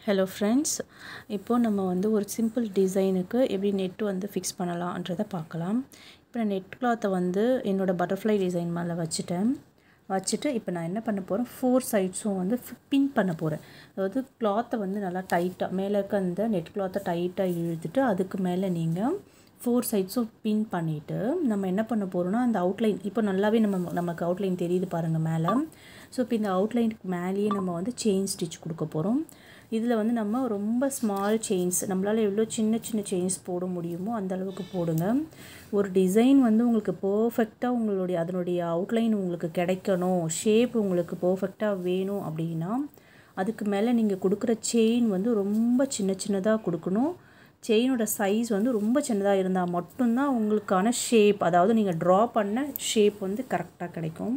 hello friends இப்போது நம்ம வந்து ஒரு சிம்பிள் டிசைனுக்கு எப்படி நெட் வந்து ஃபிக்ஸ் பண்ணலான்றதை பார்க்கலாம் இப்போ நான் நெட் கிளாத்தை வந்து என்னோடய பட்டர்ஃப்ளை டிசைன் மேலே வச்சுட்டேன் வச்சுட்டு இப்போ நான் என்ன பண்ண போகிறேன் ஃபோர் சைட்ஸும் வந்து பின் பண்ண போகிறேன் அதாவது கிளாத்தை வந்து நல்லா டைட்டாக மேலே இருக்க அந்த நெட் கிளாத்தை டைட்டாக இழுத்துட்டு அதுக்கு மேலே நீங்கள் ஃபோர் சைட்ஸும் பின் பண்ணிவிட்டு நம்ம என்ன பண்ண போகிறோம்னா அந்த அவுட்லைன் இப்போ நல்லாவே நம்ம நமக்கு அவுட்லைன் தெரியுது பாருங்கள் மேலே ஸோ இப்போ இந்த அவுட்லைனுக்கு மேலேயே நம்ம வந்து செயின் ஸ்டிச் கொடுக்க போகிறோம் இதில் வந்து நம்ம ரொம்ப ஸ்மால் செயின்ஸ் நம்மளால் எவ்வளோ சின்ன சின்ன செயின்ஸ் போட முடியுமோ அந்த அளவுக்கு போடுங்க ஒரு டிசைன் வந்து உங்களுக்கு பர்ஃபெக்டாக உங்களுடைய அதனுடைய அவுட்லைன் உங்களுக்கு கிடைக்கணும் ஷேப் உங்களுக்கு பர்ஃபெக்டாக வேணும் அப்படின்னா அதுக்கு மேலே நீங்கள் கொடுக்குற செயின் வந்து ரொம்ப சின்ன சின்னதாக கொடுக்கணும் செயினோட சைஸ் வந்து ரொம்ப சின்னதாக இருந்தால் மட்டும்தான் உங்களுக்கான ஷேப் அதாவது நீங்கள் ட்ரா பண்ண ஷேப் வந்து கரெக்டாக கிடைக்கும்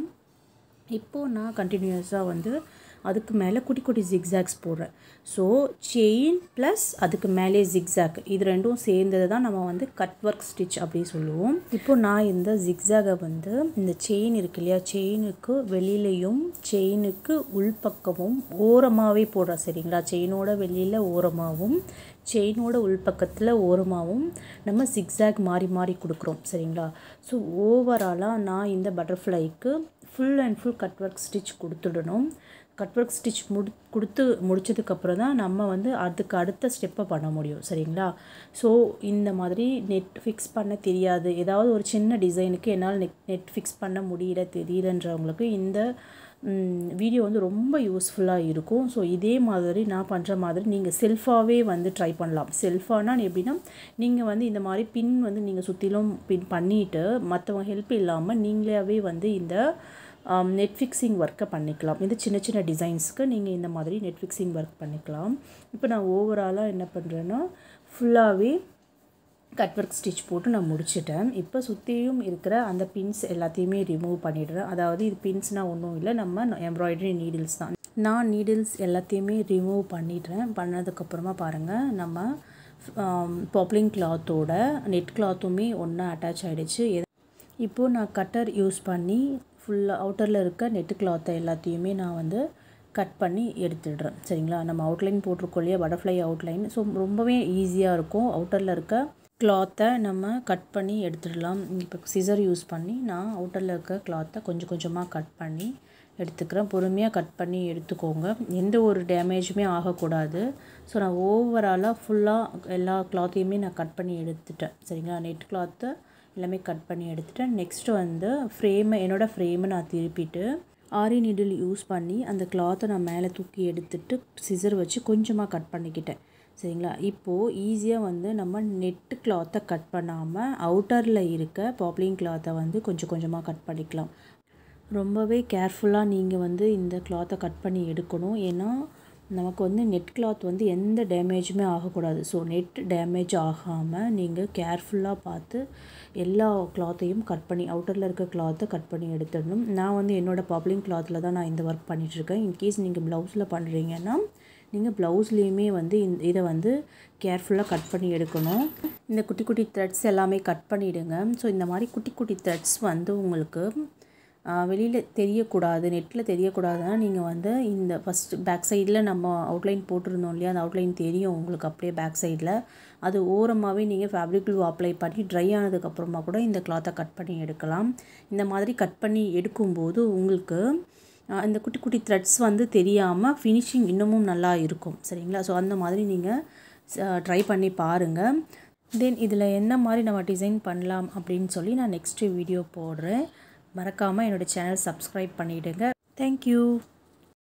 இப்போது நான் கண்டினியூஸாக வந்து அதுக்கு மேலே குட்டி குட்டி ஜிக்ஸாக்ஸ் போடுறேன் ஸோ செயின் ப்ளஸ் அதுக்கு மேலே ஜிக்ஸாக் இது ரெண்டும் சேர்ந்தது தான் நம்ம வந்து கட் ஒர்க் ஸ்டிச் அப்படி சொல்லுவோம் இப்போ நான் இந்த ஜிக்ஸாகை வந்து இந்த செயின் இருக்கு இல்லையா செயினுக்கு வெளியிலையும் செயினுக்கு உள்பக்கமும் ஓரமாகவே போடுறேன் சரிங்களா செயினோட வெளியில் ஓரமாகவும் செயினோட உள்பக்கத்தில் ஓரமாகவும் நம்ம ஜிக்ஸாக் மாறி மாறி கொடுக்குறோம் சரிங்களா ஸோ ஓவராலாக நான் இந்த பட்டர்ஃப்ளைக்கு full and full cut work stitch கொடுத்துடணும் கட் ஒர்க் ஸ்டிச் முடி கொடுத்து முடித்ததுக்கப்புறம் தான் நம்ம வந்து அதுக்கு அடுத்த ஸ்டெப்பை பண்ண முடியும் சரிங்களா ஸோ இந்த மாதிரி நெட் ஃபிக்ஸ் பண்ண தெரியாது ஏதாவது ஒரு சின்ன டிசைனுக்கு என்னால் நெட் நெட் ஃபிக்ஸ் பண்ண முடியல தெரியலன்றவங்களுக்கு இந்த வீடியோ வந்து ரொம்ப யூஸ்ஃபுல்லாக இருக்கும் ஸோ இதே மாதிரி நான் பண்ணுற மாதிரி நீங்கள் செல்ஃபாகவே வந்து ட்ரை பண்ணலாம் செல்ஃபானா எப்படின்னா நீங்கள் வந்து இந்த மாதிரி பின் வந்து நீங்கள் சுற்றிலும் பின் பண்ணிவிட்டு மற்றவங்க ஹெல்ப் இல்லாமல் நீங்களாவே வந்து இந்த நெட் ஃபிக்ஸிங் ஒர்க்கை பண்ணிக்கலாம் இது சின்ன சின்ன டிசைன்ஸ்க்கு நீங்கள் இந்த மாதிரி நெட் ஃபிக்ஸிங் ஒர்க் பண்ணிக்கலாம் இப்போ நான் ஓவராலாக என்ன பண்ணுறேன்னா ஃபுல்லாகவே கட் ஒர்க் ஸ்டிச் போட்டு நான் முடிச்சிட்டேன் இப்போ சுற்றியும் இருக்கிற அந்த பின்ஸ் எல்லாத்தையுமே ரிமூவ் பண்ணிடுறேன் அதாவது இது பின்ஸ்னால் ஒன்றும் இல்லை நம்ம எம்ப்ராய்டரி நீடில்ஸ் தான் நான் நீடில்ஸ் எல்லாத்தையுமே ரிமூவ் பண்ணிடுறேன் பண்ணதுக்கப்புறமா பாருங்கள் நம்ம பாப்ளிங் கிளாத்தோட நெட் கிளாத்துமே ஒன்றா அட்டாச் ஆகிடுச்சு இப்போது நான் கட்டர் யூஸ் பண்ணி ஃபுல்லாக அவுட்டரில் இருக்க நெட்டு கிளாத்தை எல்லாத்தையுமே நான் வந்து கட் பண்ணி எடுத்துடுறேன் சரிங்களா நம்ம அவுட்லைன் போட்டிருக்கோம் இல்லையா பட்டர்ஃப்ளை அவுட்லைன் ஸோ ரொம்பவே ஈஸியாக இருக்கும் அவுட்டரில் இருக்க கிளாத்தை நம்ம கட் பண்ணி எடுத்துடலாம் இப்போ சிசர் யூஸ் பண்ணி நான் அவுட்டரில் இருக்க கிளாத்தை கொஞ்சம் கொஞ்சமாக கட் பண்ணி எடுத்துக்கிறேன் பொறுமையாக கட் பண்ணி எடுத்துக்கோங்க எந்த ஒரு டேமேஜுமே ஆகக்கூடாது ஸோ நான் ஓவராலாக ஃபுல்லாக எல்லா கிளாத்தையுமே நான் கட் பண்ணி எடுத்துட்டேன் சரிங்களா நெட் கிளாத்தை எல்லாமே கட் பண்ணி எடுத்துட்டேன் நெக்ஸ்ட்டு வந்து ஃப்ரேமை என்னோடய ஃப்ரேமை நான் திருப்பிட்டு ஆரி நீடில் யூஸ் பண்ணி அந்த கிளாத்தை நான் மேலே தூக்கி எடுத்துட்டு சிசர் வச்சு கொஞ்சமாக கட் பண்ணிக்கிட்டேன் சரிங்களா இப்போது ஈஸியாக வந்து நம்ம நெட்டு கிளாத்தை கட் பண்ணாமல் அவுட்டரில் இருக்க பாப்ளிங் கிளாத்தை வந்து கொஞ்சம் கொஞ்சமாக கட் பண்ணிக்கலாம் ரொம்பவே கேர்ஃபுல்லாக நீங்கள் வந்து இந்த கிளாத்தை கட் பண்ணி எடுக்கணும் ஏன்னா நமக்கு வந்து நெட் கிளாத் வந்து எந்த டேமேஜுமே ஆகக்கூடாது ஸோ நெட் டேமேஜ் ஆகாமல் நீங்கள் கேர்ஃபுல்லாக பார்த்து எல்லா கிளாத்தையும் கட் பண்ணி அவுட்டரில் இருக்க கிளாத்தை கட் பண்ணி எடுத்துடணும் நான் வந்து என்னோடய பாப்ளிங் கிளாத்தில் தான் நான் இந்த ஒர்க் பண்ணிகிட்ருக்கேன் இன்கேஸ் நீங்கள் ப்ளவுஸில் பண்ணுறீங்கன்னா நீங்கள் ப்ளவுஸ்லேயுமே வந்து இந்த இதை வந்து கேர்ஃபுல்லாக கட் பண்ணி எடுக்கணும் இந்த குட்டி குட்டி த்ரெட்ஸ் எல்லாமே கட் பண்ணிவிடுங்க ஸோ இந்த மாதிரி குட்டி குட்டி த்ரெட்ஸ் வந்து உங்களுக்கு வெளியில் தெரியக்கூடாது நெட்டில் தெரியக்கூடாதுன்னா நீங்கள் வந்து இந்த ஃபஸ்ட் பேக் சைடில் நம்ம அவுட்லைன் போட்டிருந்தோம் இல்லையா அந்த அவுட்லைன் தெரியும் உங்களுக்கு அப்படியே பேக் சைடில் அது ஓரமாகவே நீங்கள் ஃபேப்ரிக் க்ளூ அப்ளை பண்ணி ட்ரை ஆனதுக்கப்புறமா கூட இந்த கிளாத்தை கட் பண்ணி எடுக்கலாம் இந்த மாதிரி கட் பண்ணி எடுக்கும்போது உங்களுக்கு இந்த குட்டி குட்டி த்ரெட்ஸ் வந்து தெரியாமல் ஃபினிஷிங் இன்னமும் நல்லா இருக்கும் சரிங்களா ஸோ அந்த மாதிரி நீங்கள் ட்ரை பண்ணி பாருங்கள் தென் இதில் என்ன மாதிரி நம்ம டிசைன் பண்ணலாம் அப்படின்னு சொல்லி நான் நெக்ஸ்ட்டு வீடியோ போடுறேன் மறக்காமல் என்னோடய சேனல் சப்ஸ்கிரைப் பண்ணிவிடுங்க தேங்க்யூ